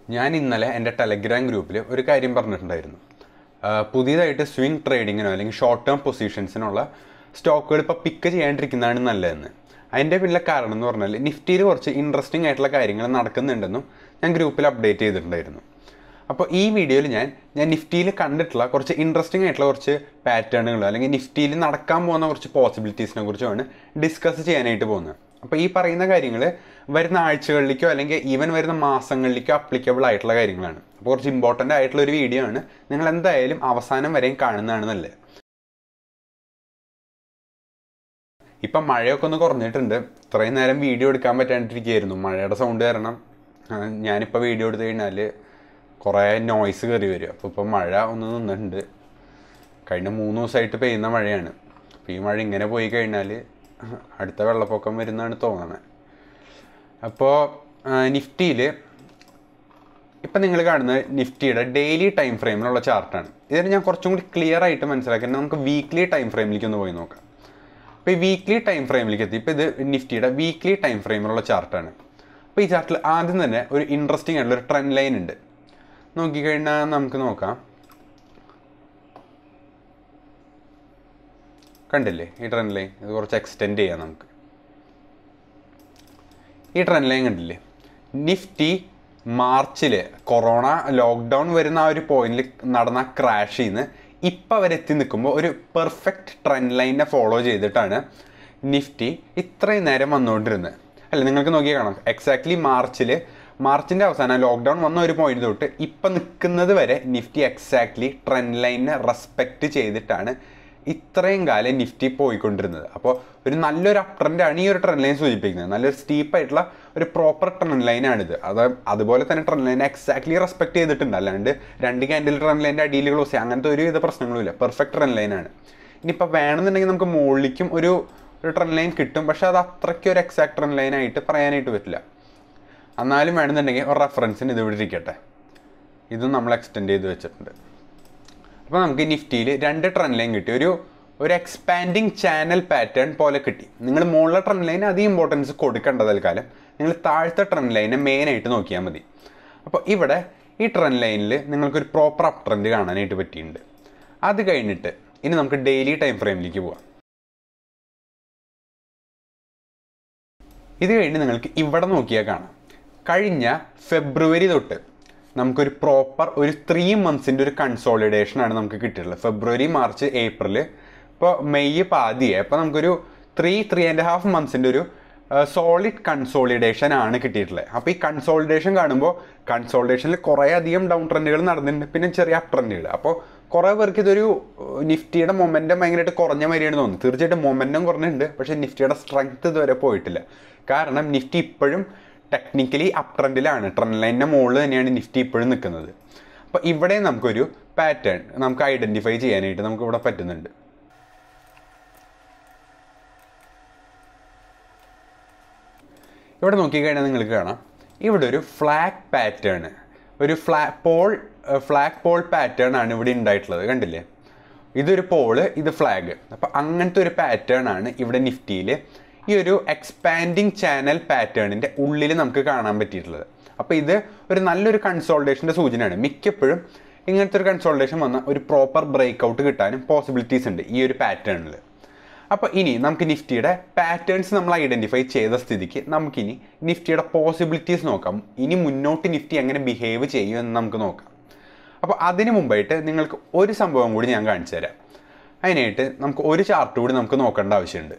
ഞാൻ ഇന്നലെ എൻ്റെ ടെലഗ്രാം ഗ്രൂപ്പിൽ ഒരു കാര്യം പറഞ്ഞിട്ടുണ്ടായിരുന്നു ആ, പുതിയതായിട്ട് സ്വിംഗ് ട്രേഡിങ്ങിനോ അല്ലെങ്കിൽ ഷോർട്ട് ടേം പൊസിഷൻസിനുള്ള സ്റ്റോക്കുകൾ ഇപ്പോൾ പിക്ക് ചെയ്യാണ്ടിരിക്കുന്നതാണ് നല്ലതെന്ന് അതിൻ്റെ പിന്നിലെ കാരണം എന്ന് പറഞ്ഞാൽ നിഫ്റ്റിയിൽ കുറച്ച് ഇൻട്രസ്റ്റിംഗ് ആയിട്ടുള്ള കാര്യങ്ങൾ നടക്കുന്നുണ്ടെന്നും ഞാൻ ഗ്രൂപ്പിൽ അപ്ഡേറ്റ് ചെയ്തിട്ടുണ്ടായിരുന്നു അപ്പോൾ ഈ വീഡിയോയിൽ ഞാൻ ഞാൻ നിഫ്റ്റിയിൽ കണ്ടിട്ടുള്ള കുറച്ച് ഇൻട്രസ്റ്റിംഗ് ആയിട്ടുള്ള കുറച്ച് പാറ്റേണുകൾ അല്ലെങ്കിൽ നിഫ്റ്റിയിൽ നടക്കാൻ പോകുന്ന കുറച്ച് പോസിബിലിറ്റീസിനെ കുറിച്ചുമാണ് ഡിസ്കസ് ചെയ്യാനായിട്ട് പോകുന്നത് അപ്പോൾ ഈ പറയുന്ന കാര്യങ്ങൾ വരുന്ന ആഴ്ചകളിലേക്കോ അല്ലെങ്കിൽ ഈവൻ വരുന്ന മാസങ്ങളിലേക്കോ അപ്ലിക്കബിൾ ആയിട്ടുള്ള കാര്യങ്ങളാണ് അപ്പോൾ കുറച്ച് ഇമ്പോർട്ടൻ്റ് ആയിട്ടുള്ള ഒരു വീഡിയോ ആണ് നിങ്ങൾ എന്തായാലും അവസാനം വരെയും കാണുന്നതാണ് നല്ലത് ഇപ്പം മഴയൊക്കെ ഒന്ന് കുറഞ്ഞിട്ടുണ്ട് ഇത്രയും നേരം വീഡിയോ എടുക്കാൻ പറ്റാണ്ടിരിക്കുകയായിരുന്നു മഴയുടെ സൗണ്ട് കാരണം ആ, ഞാനിപ്പോൾ വീഡിയോ എടുത്തു കഴിഞ്ഞാൽ കുറേ നോയ്സ് കയറി വരും അപ്പോൾ ഇപ്പോൾ മഴ ഒന്ന് നിന്നിട്ടുണ്ട് കഴിഞ്ഞ മൂന്ന് ദിവസമായിട്ട് പെയ്യുന്ന മഴയാണ് അപ്പോൾ ഈ മഴ ഇങ്ങനെ പോയി കഴിഞ്ഞാൽ അടുത്ത വെള്ളപ്പൊക്കം വരുന്നതാണ് തോന്നുന്നത് അപ്പോൾ നിഫ്റ്റിയിൽ ഇപ്പം നിങ്ങൾ കാണുന്നത് നിഫ്റ്റിയുടെ ഡെയിലി ടൈം ഫ്രെയിമിലുള്ള ചാർട്ടാണ് ഇതിന് ഞാൻ കുറച്ചും കൂടി ക്ലിയർ ആയിട്ട് മനസ്സിലാക്കുന്നത് നമുക്ക് വീക്ക്ലി ടൈം ഫ്രെയിമിലേക്ക് ഒന്ന് പോയി നോക്കാം അപ്പോൾ ഈ വീക്ക്ലി ടൈം ഫ്രെയിമിലേക്ക് എത്തി ഇപ്പോൾ ഇത് നിഫ്റ്റിയുടെ വീക്ക്ലി ടൈം ഫ്രെയിമിലുള്ള ചാർട്ടാണ് അപ്പോൾ ഈ ചാർട്ടിൽ ആദ്യം തന്നെ ഒരു ഇൻട്രസ്റ്റിംഗ് ആയിട്ടുള്ള ഒരു ട്രെൻഡ് ലൈൻ ഉണ്ട് നോക്കിക്കഴിഞ്ഞാൽ നമുക്ക് നോക്കാം കണ്ടില്ലേ ഈ ട്രെൻഡ് ലൈൻ ഇത് കുറച്ച് എക്സ്റ്റെൻഡ് ചെയ്യാം നമുക്ക് ഈ ട്രെൻഡ് ലൈൻ കണ്ടില്ലേ നിഫ്റ്റി മാർച്ചിൽ കൊറോണ ലോക്ക്ഡൗൺ വരുന്ന ആ ഒരു പോയിന്റിൽ നടന്ന ക്രാഷിൽ നിന്ന് ഇപ്പം വരെ എത്തി നിൽക്കുമ്പോൾ ഒരു പെർഫെക്റ്റ് ട്രെൻഡ് ലൈനെ ഫോളോ ചെയ്തിട്ടാണ് നിഫ്റ്റി ഇത്രയും നേരം വന്നുകൊണ്ടിരുന്നത് അല്ല നിങ്ങൾക്ക് നോക്കിയാൽ കാണാം എക്സാക്ട്ലി മാർച്ചിൽ മാർച്ചിൻ്റെ അവസാനം ലോക്ക്ഡൗൺ വന്ന ഒരു പോയിന്റ് തൊട്ട് ഇപ്പം നിൽക്കുന്നത് വരെ നിഫ്റ്റി എക്സാക്ട്ലി ട്രെൻഡ് ലൈനെ റെസ്പെക്റ്റ് ചെയ്തിട്ടാണ് ഇത്രയും കാലം നിഫ്റ്റി പോയിക്കൊണ്ടിരുന്നത് അപ്പോൾ ഒരു നല്ലൊരു അപ് ട്രെൻഡാണ് ഈ ഒരു ട്രെൻഡ് ലൈൻ സൂചിപ്പിക്കുന്നത് നല്ലൊരു സ്റ്റീപ്പായിട്ടുള്ള ഒരു പ്രോപ്പർ ട്രെൻഡ് ലൈനാണിത് അത് അതുപോലെ തന്നെ ട്രെൻഡ് ലൈൻ എക്സാക്ട്ലി റെസ്പെക്ട് ചെയ്തിട്ടുണ്ട് അല്ലാണ്ട് രണ്ട് ക്യാൻഡിൽ ട്രെൻഡ് ലൈൻ്റെ അടിയിൽ ക്ലോസ് ചെയ്യുക അങ്ങനത്തെ ഒരുവിധ പ്രശ്നങ്ങളുമില്ല പെർഫെക്റ്റ് ട്രെൻഡ് ലൈനാണ് ഇനിയിപ്പോൾ വേണമെന്നുണ്ടെങ്കിൽ നമുക്ക് മുകളിലേക്കും ഒരു ഒരു ട്രെൻഡ് ലൈൻ കിട്ടും പക്ഷേ അത് അത്രയ്ക്ക് ഒരു എക്സാക്ട് ട്രെൻഡ് ലൈൻ ആയിട്ട് പറയാനായിട്ട് പറ്റില്ല എന്നാലും വേണമെന്നുണ്ടെങ്കിൽ ഒരു റെഫറൻസിന് ഇത് ഇവിടെ ഇരിക്കട്ടെ ഇതും നമ്മൾ എക്സ്റ്റെൻഡ് ചെയ്ത് വെച്ചിട്ടുണ്ട് അപ്പോൾ നമുക്ക് നിഫ്റ്റിയിൽ രണ്ട് ട്രെൻഡ് ലൈൻ കിട്ടി ഒരു ഒരു എക്സ്പാൻഡിങ് ചാനൽ പാറ്റേൺ പോലെ കിട്ടി നിങ്ങൾ മുകളിലെ ട്രെൻഡ് ലൈൻ അധികം ഇമ്പോർട്ടൻസ് കൊടുക്കേണ്ട തൽക്കാലം നിങ്ങൾ താഴത്തെ ട്രെൻഡ് ലൈനെ മെയിനായിട്ട് നോക്കിയാൽ മതി അപ്പോൾ ഇവിടെ ഈ ട്രെൻഡ് ലൈനിൽ നിങ്ങൾക്കൊരു പ്രോപ്പർ അപ് ട്രെൻഡ് കാണാനായിട്ട് പറ്റിയിട്ടുണ്ട് അത് കഴിഞ്ഞിട്ട് ഇനി നമുക്ക് ഡെയിലി ടൈം ഫ്രെയിമിലേക്ക് പോവാം ഇത് കഴിഞ്ഞ് നിങ്ങൾക്ക് ഇവിടെ നോക്കിയാൽ കാണാം കഴിഞ്ഞ ഫെബ്രുവരി തൊട്ട് നമുക്കൊരു പ്രോപ്പർ ഒരു ത്രീ മന്ത്സിൻ്റെ ഒരു കൺസോളിഡേഷൻ ആണ് നമുക്ക് കിട്ടിയിട്ടുള്ളത് ഫെബ്രുവരി മാർച്ച് ഏപ്രിൽ ഇപ്പോൾ മെയ് പാതിയായി അപ്പോൾ നമുക്കൊരു ത്രീ ത്രീ ആൻഡ് ഹാഫ് മന്ത്സിൻ്റെ ഒരു സോളിഡ് കൺസോളിഡേഷൻ ആണ് കിട്ടിയിട്ടുള്ളത് അപ്പോൾ ഈ കൺസോളിഡേഷൻ കാണുമ്പോൾ കൺസോളിഡേഷനിൽ കുറേ അധികം ഡൗൺ ട്രെൻഡുകൾ നടന്നിട്ടുണ്ട് പിന്നെ ചെറിയ അപ് ട്രെൻഡുകൾ അപ്പോൾ കുറേ പേർക്ക് ഇതൊരു ഏഹ്, നിഫ്റ്റിയുടെ മൊമെൻറ്റം ഭയങ്കരമായിട്ട് കുറഞ്ഞ മാതിരിയാണ് തോന്നുന്നത് തീർച്ചയായിട്ടും മൊമെൻറ്റം കുറഞ്ഞിട്ടുണ്ട് പക്ഷേ നിഫ്റ്റിയുടെ സ്ട്രെങ്ത് ഇതുവരെ പോയിട്ടില്ല കാരണം നിഫ്റ്റി ഇപ്പോഴും ടെക്നിക്കലി അപ് ട്രെൻഡിലാണ് ട്രെൻഡ് ലൈനിൻ്റെ മുകളിൽ തന്നെയാണ് നിഫ്റ്റി ഇപ്പോഴും നിൽക്കുന്നത് അപ്പോൾ ഇവിടെ നമുക്കൊരു പാറ്റേൺ നമുക്ക് ഐഡൻറ്റിഫൈ ചെയ്യാനായിട്ട് നമുക്ക് ഇവിടെ പറ്റുന്നുണ്ട് ഇവിടെ നോക്കിക്കഴിഞ്ഞാൽ നിങ്ങൾക്ക് കാണാം ഇവിടെ ഒരു ഫ്ലാഗ് പാറ്റേൺ ഒരു ഫ്ലാ പോൾ ഫ്ലാഗ് പോൾ പാറ്റേൺ ആണ് ഇവിടെ ഉണ്ടായിട്ടുള്ളത് കണ്ടില്ലേ ഇതൊരു പോള് ഇത് ഫ്ലാഗ് അപ്പം അങ്ങനത്തെ ഒരു പാറ്റേൺ ആണ് ഇവിടെ നിഫ്റ്റിയിൽ ഈ ഒരു എക്സ്പാൻഡിങ് ചാനൽ പാറ്റേണിൻ്റെ ഉള്ളിൽ നമുക്ക് കാണാൻ പറ്റിയിട്ടുള്ളത് അപ്പോൾ ഇത് ഒരു നല്ലൊരു കൺസോൾട്ടേഷൻ്റെ സൂചനയാണ് മിക്കപ്പോഴും ഇങ്ങനത്തെ ഒരു കൺസോൾട്ടേഷൻ വന്ന ഒരു പ്രോപ്പർ ബ്രേക്ക് ഔട്ട് കിട്ടാനും പോസിബിലിറ്റീസ് ഉണ്ട് ഈ ഒരു പാറ്റേണിൽ അപ്പോൾ ഇനി നമുക്ക് നിഫ്റ്റിയുടെ പാറ്റേൺസ് നമ്മൾ ഐഡൻറ്റിഫൈ ചെയ്ത സ്ഥിതിക്ക് നമുക്കിനി നിഫ്റ്റിയുടെ പോസിബിലിറ്റീസ് നോക്കാം ഇനി മുന്നോട്ട് നിഫ്റ്റി എങ്ങനെ ബിഹേവ് ചെയ്യും എന്ന് നമുക്ക് നോക്കാം അപ്പോൾ അതിന് മുമ്പായിട്ട് നിങ്ങൾക്ക് ഒരു സംഭവം കൂടി ഞാൻ കാണിച്ചു തരാം അതിനായിട്ട് നമുക്ക് ഒരു ചാർട്ട് കൂടി നമുക്ക് നോക്കേണ്ട ആവശ്യമുണ്ട്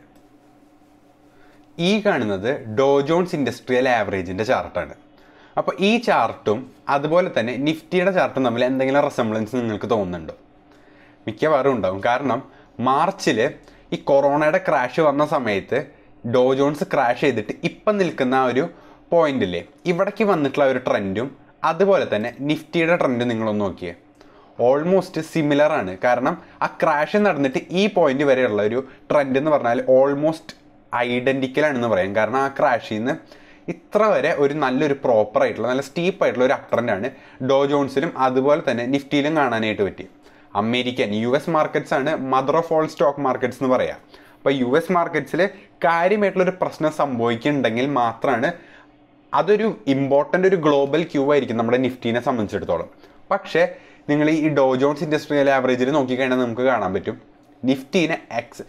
ഈ കാണുന്നത് ഡോ ജോൺസ് ഇൻഡസ്ട്രിയൽ ആവറേജിൻ്റെ ചാർട്ടാണ് അപ്പോൾ ഈ ചാർട്ടും അതുപോലെ തന്നെ നിഫ്റ്റിയുടെ ചാർട്ടും തമ്മിൽ എന്തെങ്കിലും റെസംബ്ലൻസ് നിങ്ങൾക്ക് തോന്നുന്നുണ്ടോ മിക്കവാറും ഉണ്ടാവും കാരണം മാർച്ചിൽ ഈ കൊറോണയുടെ ക്രാഷ് വന്ന സമയത്ത് ഡോ ജോൺസ് ക്രാഷ് ചെയ്തിട്ട് ഇപ്പം നിൽക്കുന്ന ആ ഒരു പോയിന്റില്ലേ ഇവിടേക്ക് വന്നിട്ടുള്ള ഒരു ട്രെൻഡും അതുപോലെ തന്നെ നിഫ്റ്റിയുടെ ട്രെൻഡും നിങ്ങളൊന്ന് നോക്കിയേ ഓൾമോസ്റ്റ് സിമിലർ ആണ് കാരണം ആ ക്രാഷ് നടന്നിട്ട് ഈ പോയിന്റ് വരെയുള്ള ഒരു ട്രെൻഡ് എന്ന് പറഞ്ഞാൽ ഓൾമോസ്റ്റ് ഐഡൻറ്റിക്കൽ ആണെന്ന് പറയാം കാരണം ആ ക്രാഷിൽ നിന്ന് ഇത്ര വരെ ഒരു നല്ലൊരു പ്രോപ്പർ ആയിട്ടുള്ള നല്ല സ്റ്റീപ്പ് ആയിട്ടുള്ള ഒരു അപ് ട്രെൻഡാണ് ഡോ ജോൺസിലും അതുപോലെ തന്നെ നിഫ്റ്റിയിലും കാണാനായിട്ട് പറ്റി അമേരിക്കൻ യു എസ് മാർക്കറ്റ്സ് ആണ് mother of all stock markets എന്ന് പറയാം അപ്പോൾ യു എസ് മാർക്കറ്റ്സിൽ കാര്യമായിട്ടുള്ളൊരു പ്രശ്നം സംഭവിക്കുന്നുണ്ടെങ്കിൽ മാത്രമാണ് അതൊരു ഇമ്പോർട്ടൻ്റ് ഒരു ഗ്ലോബൽ ക്യൂ ആയിരിക്കും നമ്മുടെ നിഫ്റ്റീനെ സംബന്ധിച്ചിടത്തോളം പക്ഷേ നിങ്ങൾ ഈ ഡോ ജോൺസ് ഇൻഡസ്ട്രിയൽ ആവറേജിൽ നോക്കിക്കഴിഞ്ഞാൽ നമുക്ക് കാണാൻ പറ്റും നിഫ്റ്റീനെ എക്സ്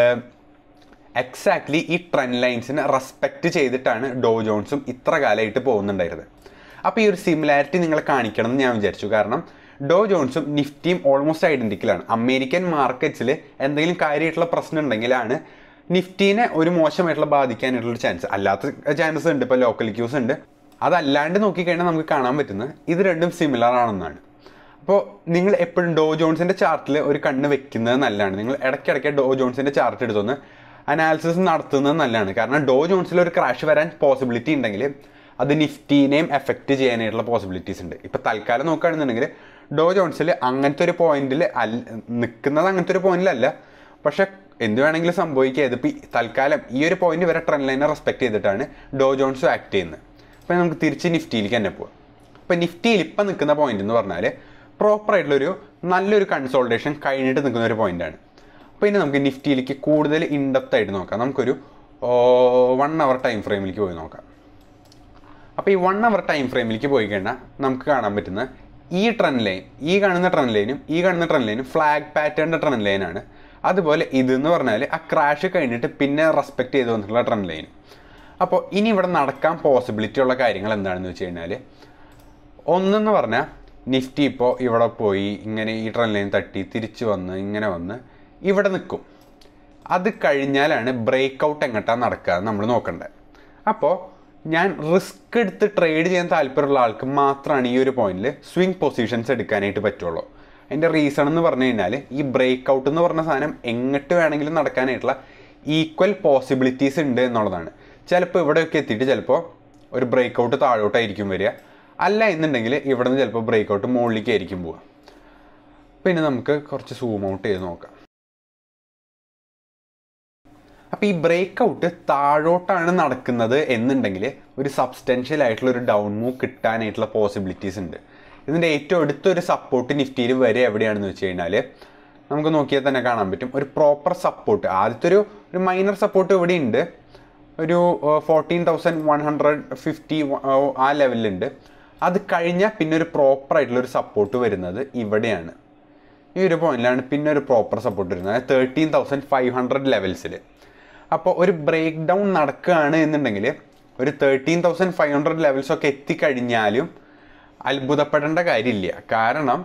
എക്സാക്ട്ലി ഈ ട്രെൻഡ് ലൈൻസിനെ റെസ്പെക്റ്റ് ചെയ്തിട്ടാണ് ഡോ ജോൺസും ഇത്ര കാലമായിട്ട് പോകുന്നുണ്ടായിരുന്നത് അപ്പോൾ ഈ ഒരു സിമിലാരിറ്റി നിങ്ങൾ കാണിക്കണം എന്ന് ഞാൻ വിചാരിച്ചു കാരണം ഡോ ജോൺസും നിഫ്റ്റിയും ഓൾമോസ്റ്റ് ഐഡൻറ്റിക്കലാണ് അമേരിക്കൻ മാർക്കറ്റ്സിൽ എന്തെങ്കിലും കാര്യമായിട്ടുള്ള പ്രശ്നം ഉണ്ടെങ്കിലാണ് നിഫ്റ്റീനെ ഒരു മോശമായിട്ടുള്ള ബാധിക്കാനായിട്ടുള്ള ചാൻസ് അല്ലാത്ത ചാൻസസ് ഉണ്ട് ഇപ്പോൾ ലോക്കൽ ക്യൂസ് ഉണ്ട് അതല്ലാണ്ട് നോക്കിക്കഴിഞ്ഞാൽ നമുക്ക് കാണാൻ പറ്റുന്നത് ഇത് രണ്ടും സിമിലർ ആണെന്നാണ് അപ്പോൾ നിങ്ങൾ എപ്പോഴും ഡോ ജോൺസിൻ്റെ ചാർട്ടിൽ ഒരു കണ്ണ് വെക്കുന്നത് നല്ലതാണ് നിങ്ങൾ ഇടയ്ക്കിടയ്ക്ക് ഡോ ജോൺസിൻ്റെ ചാർട്ട് എടുത്തൊന്ന് അനാലിസിസ് നടത്തുന്നത് നല്ലതാണ് കാരണം ഡോ ജോൺസിൽ ഒരു ക്രാഷ് വരാൻ പോസിബിലിറ്റി ഉണ്ടെങ്കിൽ അത് നിഫ്റ്റീനെയും എഫക്റ്റ് ചെയ്യാനായിട്ടുള്ള പോസിബിലിറ്റീസ് ഉണ്ട് ഇപ്പോൾ തൽക്കാലം നോക്കുകയാണെന്നുണ്ടെങ്കിൽ ഡോ ജോൺസിൽ അങ്ങനത്തെ ഒരു പോയിന്റിൽ അല്ല നിൽക്കുന്നത് അങ്ങനത്തെ ഒരു പോയിന്റിലല്ല പക്ഷെ എന്ത് വേണമെങ്കിലും സംഭവിക്കുക ഇതിപ്പോൾ തൽക്കാലം ഈ ഒരു പോയിന്റ് വരെ ട്രെൻഡ് ലൈനെ റെസ്പെക്ട് ചെയ്തിട്ടാണ് ഡോ ജോൺസും ആക്ട് ചെയ്യുന്നത് അപ്പോൾ നമുക്ക് തിരിച്ച് നിഫ്റ്റിയിലേക്ക് തന്നെ പോവാം അപ്പോൾ നിഫ്റ്റിയിൽ ഇപ്പം നിൽക്കുന്ന പോയിന്റ് എന്ന് പറഞ്ഞാൽ പ്രോപ്പർ ആയിട്ടുള്ളൊരു നല്ലൊരു കൺസോൾട്ടേഷൻ കഴിഞ്ഞിട്ട് നിൽക്കുന്ന ഒരു പോയിന്റാണ് അപ്പോൾ ഇനി നമുക്ക് നിഫ്റ്റിയിലേക്ക് കൂടുതൽ ഇൻഡെപ്ത് ആയിട്ട് നോക്കാം നമുക്കൊരു വൺ അവർ ടൈം ഫ്രെയിമിലേക്ക് പോയി നോക്കാം അപ്പോൾ ഈ വൺ അവർ ടൈം ഫ്രെയിമിലേക്ക് പോയി കഴിഞ്ഞാൽ നമുക്ക് കാണാൻ പറ്റുന്ന ഈ ട്രെൻഡ് ലൈൻ ഈ കാണുന്ന ട്രെൻഡ് ലൈനും ഈ കാണുന്ന ട്രെൻഡ് ലൈനും ഫ്ലാഗ് പാറ്റേണിൻ്റെ ട്രെൻഡ് ലൈനാണ് അതുപോലെ ഇതെന്ന് പറഞ്ഞാൽ ആ ക്രാഷ് കഴിഞ്ഞിട്ട് പിന്നെ റെസ്പെക്ട് ചെയ്ത് വന്നിട്ടുള്ള ട്രെൻഡ് ലൈൻ അപ്പോൾ ഇനി ഇവിടെ നടക്കാൻ പോസിബിലിറ്റി ഉള്ള കാര്യങ്ങൾ എന്താണെന്ന് വെച്ച് കഴിഞ്ഞാൽ ഒന്നെന്ന് പറഞ്ഞാൽ നിഫ്റ്റി ഇപ്പോൾ ഇവിടെ പോയി ഇങ്ങനെ ഈ ട്രെൻഡ് ലൈൻ തട്ടി തിരിച്ചു വന്ന് ഇങ്ങനെ വന്ന് ഇവിടെ നിൽക്കും അത് കഴിഞ്ഞാലാണ് ബ്രേക്ക് ഔട്ട് എങ്ങോട്ടാണ് നടക്കുക നമ്മൾ നോക്കണ്ടേ അപ്പോൾ ഞാൻ റിസ്ക് എടുത്ത് ട്രേഡ് ചെയ്യാൻ താല്പര്യമുള്ള ആൾക്ക് മാത്രമാണ് ഈ ഒരു പോയിന്റിൽ സ്വിംഗ് പൊസിഷൻസ് എടുക്കാനായിട്ട് പറ്റുള്ളൂ അതിൻ്റെ റീസൺ എന്ന് പറഞ്ഞു കഴിഞ്ഞാൽ ഈ ബ്രേക്ക് ഔട്ട് എന്ന് പറഞ്ഞ സാധനം എങ്ങോട്ട് വേണമെങ്കിലും നടക്കാനായിട്ടുള്ള ഈക്വൽ പോസിബിലിറ്റീസ് ഉണ്ട് എന്നുള്ളതാണ് ചിലപ്പോൾ ഇവിടെയൊക്കെ എത്തിയിട്ട് ചിലപ്പോൾ ഒരു ബ്രേക്ക് ഔട്ട് താഴോട്ടായിരിക്കും വരിക അല്ല എന്നുണ്ടെങ്കിൽ ഇവിടെ നിന്ന് ചിലപ്പോൾ ബ്രേക്ക് ഔട്ട് മുകളിലേക്ക് ആയിരിക്കും പോവുക പിന്നെ നമുക്ക് കുറച്ച് സൂം ഔട്ട് ചെയ്ത് നോക്കാം അപ്പോൾ ഈ ബ്രേക്ക് ഔട്ട് താഴോട്ടാണ് നടക്കുന്നത് എന്നുണ്ടെങ്കിൽ ഒരു സബ്സ്റ്റൻഷ്യൽ ആയിട്ടുള്ള ഒരു ഡൗൺ മൂവ് കിട്ടാനായിട്ടുള്ള പോസിബിലിറ്റീസ് ഉണ്ട് ഇതിൻ്റെ ഏറ്റവും അടുത്തൊരു സപ്പോർട്ട് നിഫ്റ്റിയിൽ വരെ എവിടെയാണെന്ന് വെച്ച് കഴിഞ്ഞാൽ നമുക്ക് നോക്കിയാൽ തന്നെ കാണാൻ പറ്റും ഒരു പ്രോപ്പർ സപ്പോർട്ട് ആദ്യത്തെ ഒരു ഒരു മൈനർ സപ്പോർട്ട് ഇവിടെ ഉണ്ട് ഒരു fourteen thousand one hundred fifty ആ ലെവലിലുണ്ട് അത് കഴിഞ്ഞാൽ പിന്നെ ഒരു പ്രോപ്പർ ആയിട്ടുള്ള ഒരു സപ്പോർട്ട് വരുന്നത് ഇവിടെയാണ് ഈ ഒരു പോയിന്റിലാണ് പിന്നെ ഒരു പ്രോപ്പർ സപ്പോർട്ട് വരുന്നത് തേർട്ടീൻ തൗസൻഡ് ഫൈവ് ഹൺഡ്രഡ് ലെവൽസിൽ അപ്പോൾ ഒരു ബ്രേക്ക് ഡൗൺ നടക്കുകയാണ് എന്നുണ്ടെങ്കിൽ ഒരു thirteen thousand five hundred levels ഒക്കെ എത്തിക്കഴിഞ്ഞാലും അത്ഭുതപ്പെടേണ്ട കാര്യമില്ല കാരണം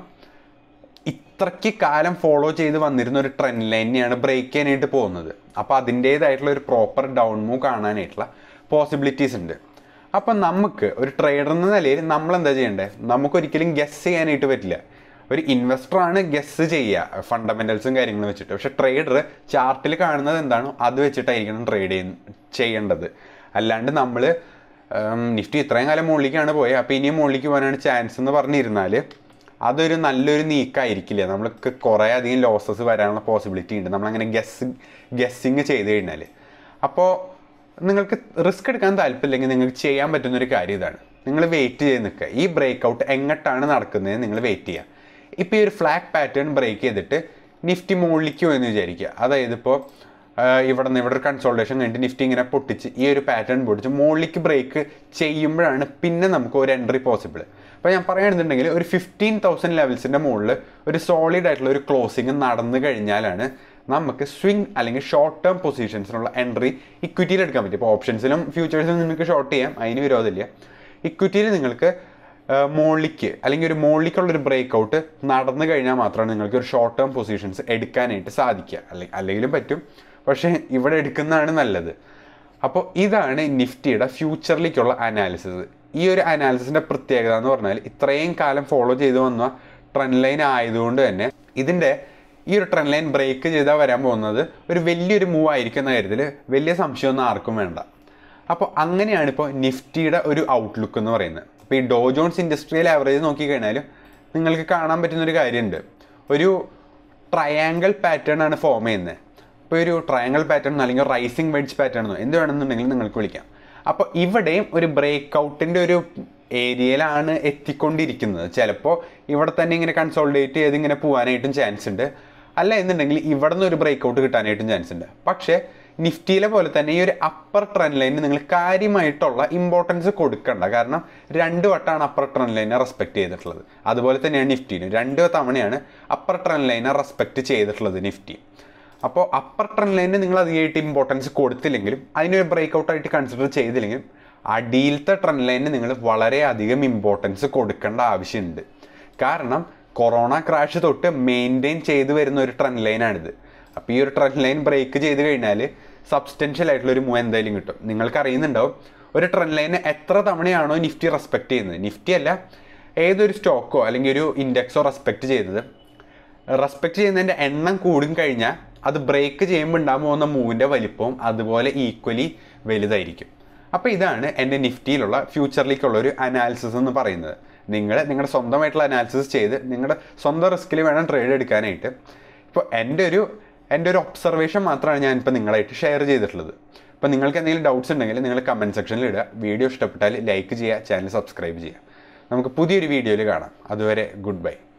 ഇത്രയ്ക്ക് കാലം ഫോളോ ചെയ്ത് വന്നിരുന്ന ഒരു ട്രെൻഡ് ലൈനെയാണ് ബ്രേക്ക് ചെയ്യാനായിട്ട് പോകുന്നത് അപ്പോൾ അതിൻ്റേതായിട്ടുള്ള ഒരു പ്രോപ്പർ ഡൗൺ മൂവ് കാണാനായിട്ടുള്ള പോസിബിലിറ്റീസ് ഉണ്ട് അപ്പം നമുക്ക് ഒരു ട്രേഡർ എന്ന നിലയിൽ നമ്മൾ എന്താ ചെയ്യേണ്ടത് നമുക്കൊരിക്കലും ഗസ് ചെയ്യാനായിട്ട് പറ്റില്ല ഒരു ഇൻവെസ്റ്റർ ആണ് ഗസ് ചെയ്യുക ഫണ്ടമെന്റൽസും കാര്യങ്ങളും വെച്ചിട്ട് പക്ഷെ ട്രേഡർ ചാർട്ടിൽ കാണുന്നത് എന്താണോ അത് വെച്ചിട്ടായിരിക്കണം ട്രേഡ് ചെയ്യേണ്ടത് അല്ലാണ്ട് നമ്മൾ നിഫ്റ്റി ഇത്രയും കാലം മുകളിലേക്കാണ് പോയത് അപ്പോൾ ഇനിയും മുകളിലേക്ക് പോകാനാണ് ചാൻസ് എന്ന് പറഞ്ഞിരുന്നാൽ അതൊരു നല്ലൊരു നീക്കമായിരിക്കില്ല നമ്മൾക്ക് കുറേ അധികം ലോസസ് വരാനുള്ള പോസിബിലിറ്റി ഉണ്ട് നമ്മളങ്ങനെ ഗസ് ഗസ്സിങ് ചെയ്ത് കഴിഞ്ഞാൽ അപ്പോൾ നിങ്ങൾക്ക് റിസ്ക് എടുക്കാൻ താല്പര്യമില്ലെങ്കിൽ നിങ്ങൾക്ക് ചെയ്യാൻ പറ്റുന്ന ഒരു കാര്യം ഇതാണ് നിങ്ങൾ വെയിറ്റ് ചെയ്ത് നിൽക്കുക ഈ ബ്രേക്ക് ഔട്ട് എങ്ങോട്ടാണ് നടക്കുന്നത് നിങ്ങൾ വെയിറ്റ് ചെയ്യുക ഇപ്പോൾ ഈ ഒരു ഫ്ലാഗ് പാറ്റേൺ ബ്രേക്ക് ചെയ്തിട്ട് നിഫ്റ്റി മുകളിലേക്ക് പോയെന്ന് വിചാരിക്കുക അതായത് ഇപ്പോൾ ഇവിടെ നിന്ന് ഇവിടെ ഒരു കൺസോൾട്ടേഷൻ കഴിഞ്ഞിട്ട് നിഫ്റ്റി ഇങ്ങനെ പൊട്ടിച്ച് ഈ ഒരു പാറ്റേൺ പൊട്ടിച്ച് മുകളിലേക്ക് ബ്രേക്ക് ചെയ്യുമ്പോഴാണ് പിന്നെ നമുക്ക് ഒരു എൻട്രി പോസിബിൾ അപ്പോൾ ഞാൻ പറയുകയാണെന്നുണ്ടെങ്കിൽ ഒരു ഫിഫ്റ്റീൻ തൗസൻഡ് ലെവൽസിൻ്റെ മുകളിൽ ഒരു സോളിഡ് ആയിട്ടുള്ള ഒരു ക്ലോസിങ് നടന്നു കഴിഞ്ഞാലാണ് നമുക്ക് സ്വിംഗ് അല്ലെങ്കിൽ ഷോർട്ട് ടേം പൊസിഷൻസിനുള്ള എൻട്രി ഇക്വിറ്റിയിൽ എടുക്കാൻ പറ്റും ഇപ്പോൾ ഓപ്ഷൻസിലും ഫ്യൂച്ചേഴ്സിലും നിങ്ങൾക്ക് ഷോർട്ട് ചെയ്യാം അതിന് വിരോധമില്ല ഇക്വിറ്റിയിൽ നിങ്ങൾക്ക് മുകളിലേക്ക് അല്ലെങ്കിൽ ഒരു മുകളിലേക്കുള്ളൊരു ബ്രേക്ക് ഔട്ട് നടന്നു കഴിഞ്ഞാൽ മാത്രമാണ് നിങ്ങൾക്ക് ഒരു ഷോർട്ട് ടേം പൊസിഷൻസ് എടുക്കാനായിട്ട് സാധിക്കുക അല്ലെങ്കിൽ അല്ലെങ്കിലും പറ്റും പക്ഷേ ഇവിടെ എടുക്കുന്നതാണ് നല്ലത് അപ്പോൾ ഇതാണ് നിഫ്റ്റിയുടെ ഫ്യൂച്ചറിലേക്കുള്ള അനാലിസിസ് ഈ ഒരു അനാലിസിസിൻ്റെ പ്രത്യേകത എന്ന് പറഞ്ഞാൽ ഇത്രയും കാലം ഫോളോ ചെയ്തു വന്ന ട്രെൻഡ് ലൈൻ ആയതുകൊണ്ട് തന്നെ ഇതിൻ്റെ ഈ ഒരു ട്രെൻഡ് ലൈൻ ബ്രേക്ക് ചെയ്താൽ വരാൻ പോകുന്നത് ഒരു വലിയൊരു മൂവ് ആയിരിക്കും എന്ന കാര്യത്തിൽ വലിയ സംശയമൊന്നും ആർക്കും വേണ്ട അപ്പോൾ അങ്ങനെയാണ് ഇപ്പോൾ നിഫ്റ്റിയുടെ ഒരു ഔട്ട്ലുക്ക് എന്ന് പറയുന്നത് ഇപ്പോൾ ഈ ഡോ ജോൺസ് ഇൻഡസ്ട്രിയൽ ആവറേജ് നോക്കിക്കഴിഞ്ഞാലും നിങ്ങൾക്ക് കാണാൻ പറ്റുന്ന ഒരു കാര്യമുണ്ട് ഒരു ട്രയാങ്കിൾ പാറ്റേൺ ആണ് ഫോം ചെയ്യുന്നത് ഇപ്പോൾ ഒരു ട്രയാങ്കിൾ പാറ്റേൺ അല്ലെങ്കിൽ റൈസിങ് വെഡ്ജ് പാറ്റേൺ എന്നോ എന്ത് വേണമെന്നുണ്ടെങ്കിൽ നിങ്ങൾക്ക് വിളിക്കാം അപ്പോൾ ഇവിടെയും ഒരു ബ്രേക്ക് ഔട്ടിൻ്റെ ഒരു ഏരിയയിലാണ് എത്തിക്കൊണ്ടിരിക്കുന്നത് ചിലപ്പോൾ ഇവിടെ തന്നെ ഇങ്ങനെ കൺസോൾട്ടേറ്റ് ചെയ്ത് ഇങ്ങനെ പോകാനായിട്ടും ചാൻസ് ഉണ്ട് അല്ല എന്നുണ്ടെങ്കിൽ ഇവിടെ നിന്ന് ഒരു ബ്രേക്ക് ഔട്ട് കിട്ടാനായിട്ടും ചാൻസ് ഉണ്ട് പക്ഷേ നിഫ്റ്റിയിലെ പോലെ തന്നെ ഈ ഒരു അപ്പർ ട്രെൻഡ് ലൈനിന് നിങ്ങൾ കാര്യമായിട്ടുള്ള ഇമ്പോർട്ടൻസ് കൊടുക്കണ്ട കാരണം രണ്ട് വട്ടമാണ് അപ്പർ ട്രെൻഡ് ലൈനെ റെസ്പെക്ട് ചെയ്തിട്ടുള്ളത് അതുപോലെ തന്നെയാണ് നിഫ്റ്റിന് രണ്ട് തവണയാണ് അപ്പർ ട്രെൻഡ് ലൈനെ റെസ്പെക്ട് ചെയ്തിട്ടുള്ളത് നിഫ്റ്റി അപ്പോൾ അപ്പർ ട്രെൻഡ് ലൈനിന് നിങ്ങൾ അധികമായിട്ട് ഇമ്പോർട്ടൻസ് കൊടുത്തില്ലെങ്കിലും അതിനൊരു ബ്രേക്ക് ഔട്ട് ആയിട്ട് കൺസിഡർ ചെയ്തില്ലെങ്കിലും അടിയിലത്തെ ട്രെൻഡ് ലൈനിന് നിങ്ങൾ വളരെയധികം ഇമ്പോർട്ടൻസ് കൊടുക്കേണ്ട ആവശ്യമുണ്ട് കാരണം കൊറോണ ക്രാഷ് തൊട്ട് മെയിൻറ്റെയിൻ ചെയ്തു വരുന്ന ഒരു ട്രെൻഡ് ലൈനാണിത് അപ്പോൾ ഈ ഒരു ട്രെൻഡ് ലൈൻ ബ്രേക്ക് ചെയ്ത് കഴിഞ്ഞാൽ സബ്സ്റ്റൻഷ്യൽ ആയിട്ടുള്ള ഒരു മൂവ് എന്തായാലും കിട്ടും നിങ്ങൾക്ക് അറിയുന്നുണ്ടാവും ഒരു ട്രെൻഡ് ലൈനെ എത്ര തവണയാണോ നിഫ്റ്റി റെസ്പെക്ട് ചെയ്യുന്നത് നിഫ്റ്റി അല്ല ഏതൊരു സ്റ്റോക്കോ അല്ലെങ്കിൽ ഒരു ഇൻഡെക്സോ റെസ്പെക്ട് ചെയ്തത് റെസ്പെക്ട് ചെയ്യുന്നതിൻ്റെ എണ്ണം കൂടും കഴിഞ്ഞാൽ അത് ബ്രേക്ക് ചെയ്യുമ്പോൾ ഉണ്ടാകാൻ പോകുന്ന മൂവിൻ്റെ വലിപ്പവും അതുപോലെ ഈക്വലി വലുതായിരിക്കും അപ്പോൾ ഇതാണ് എൻ്റെ നിഫ്റ്റിയിലുള്ള ഫ്യൂച്ചറിലേക്കുള്ള ഒരു അനാലിസിസ് എന്ന് പറയുന്നത് നിങ്ങൾ നിങ്ങളുടെ സ്വന്തമായിട്ടുള്ള അനാലിസിസ് ചെയ്ത് നിങ്ങളുടെ സ്വന്തം റിസ്കിൽ വേണം ട്രേഡ് എടുക്കാനായിട്ട് ഇപ്പോൾ എൻ്റെ ഒരു എൻ്റെ ഒരു ഒബ്സർവേഷൻ മാത്രമാണ് ഞാനിപ്പോൾ നിങ്ങളായിട്ട് ഷെയർ ചെയ്തിട്ടുള്ളത് അപ്പോൾ നിങ്ങൾക്ക് എന്തെങ്കിലും ഡൗട്ട്സ് ഉണ്ടെങ്കിൽ നിങ്ങൾ കമൻറ്റ് സെക്ഷനിൽ ഇടുക വീഡിയോ ഇഷ്ടപ്പെട്ടാൽ ലൈക്ക് ചെയ്യുക ചാനൽ സബ്സ്ക്രൈബ് ചെയ്യുക നമുക്ക് പുതിയൊരു വീഡിയോയിൽ കാണാം അതുവരെ ഗുഡ് ബൈ